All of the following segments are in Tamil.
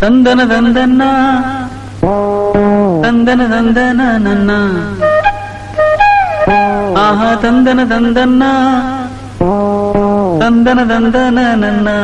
தந்தன தந்தன்னா தந்தன தந்தன நன்னா ஆஹா தந்தன தந்தன்னா தந்தன தந்தன நன்னா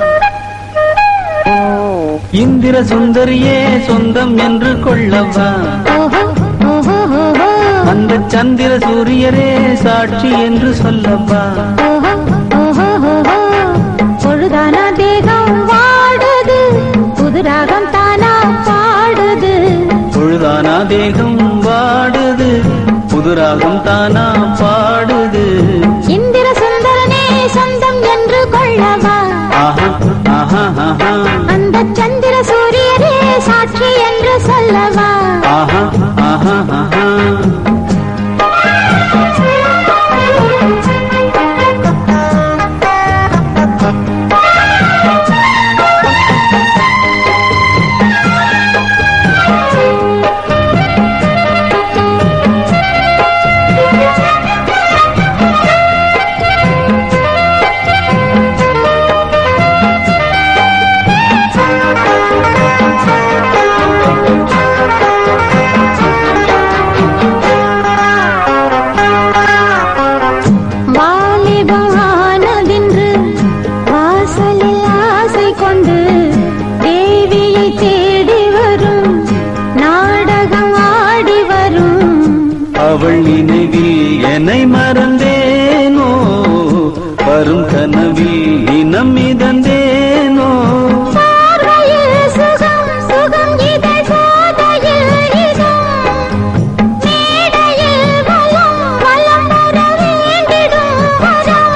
இந்திர சுந்தரியே சொந்தம் என்று கொள்ளவா ஓஹோ ஓஹோ ஓஹோ அந்த சந்திர சூரியரே சாட்சி என்று சொல்லவா ஓஹோ ஓஹோ ஓஹோ பொழுதானா தேகம் வாடுது புது ராகம் தானா பாடுது பொழுதானா தேகம் வாடுது புதுராகம் தானா பாடுது இந்திர சுந்தரனே சொந்தம் என்று கொள்ளவா ஆஹா ஆஹா ஆஹா அந்த சந்திர சூரியரே சாட்சி என்று சொல்லவா ஆஹா ஆஹா ஆஹா வாலிபமானதென்று வாசலில் ஆசை கொண்டு தேவியை தேடி வரும் நாடகம் ஆடி வரும் அவள் நினைவில் என்னை மறந்தேனோ வரும் கனவில் இனம் மிதந்தேனோ பார்வையில் சுகம் சுகம் இதழ் சோதையில் இதம் மேடையில் வலம் வலம் வர வேண்டிடும் வரம்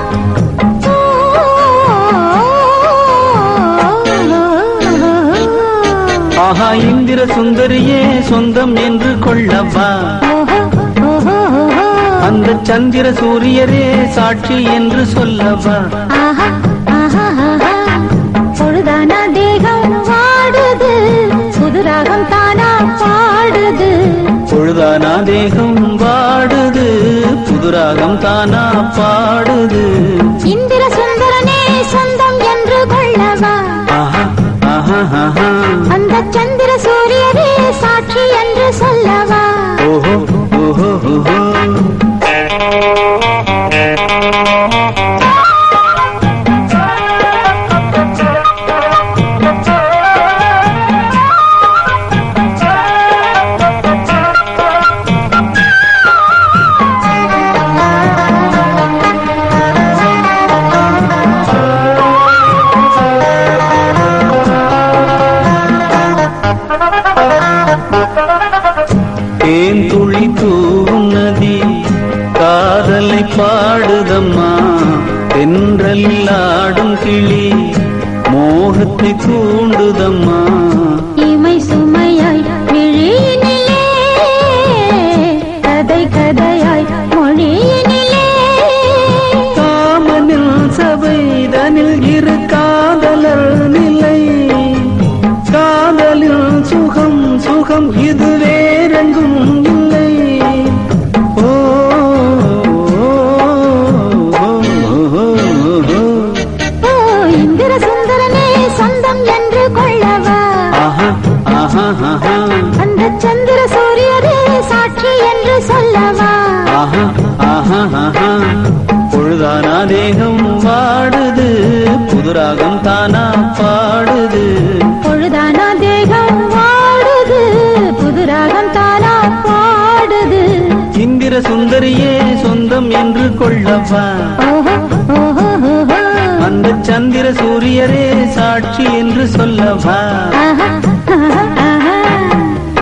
ஆஹா இந்திர சுந்தரியே சொந்தம் என்று கொள்ளவா ஓஹோ ஓஹோ ஓஹோ அந்த சந்திர சூரியரே சாட்சி என்று சொல்லவா ஆஹா ஆஹா ஆஹா பொழுதானா தேகம் வாடுது புது ராகம் தானா பாடுது பொழுதானா தேகம் வாடுது புதுராகம் தானா பாடுது இந்திர சுந்தரனே சொந்தம் என்று கொள்ளவா ஆஹா ஆஹா ஆஹா அந்த சந்திர சூரியரே சாட்சி என்று சொல்லவா ஓஹோ ஓஹோ ஓஹோ தேன் துளி தூவும் நதி காதலை பாடுதம்மா தென்றலில் ஆடும் கிளி மோகத்தை தூண்டுதம்மா இமை சுமையாய் விழியினிலே கதை கதையாய் மொழியினிலே காமனில் சபைதனில் இரு காதலர் நிலை காதலில் சுகம் சுகம் இது வேறெங்கும் இல்லை ஓ, ஓ, ஓ, ஓ, ஓ. ஓ இந்திர சுந்தரனே சொந்தம் என்று கொள்ளவா ஆஹா ஆஹா ஆஹா அந்த சந்திர சூரியரே சாட்சி என்று சொல்லவா ஆஹா ஆஹா ஆஹா பொழுதானா தேகம் வாடுது புதுராகம் தானா பாடுது பொழுதானா தேகம் வாடுது புது ராகம் தானா பாடுது இந்திர சுந்தரியே சொந்தம் என்று கொள்ளவா ஓஹோ ஓஹோ ஓஹோ அந்த சந்திர சூரியரே சாட்சி என்று சொல்லவா ஆஹா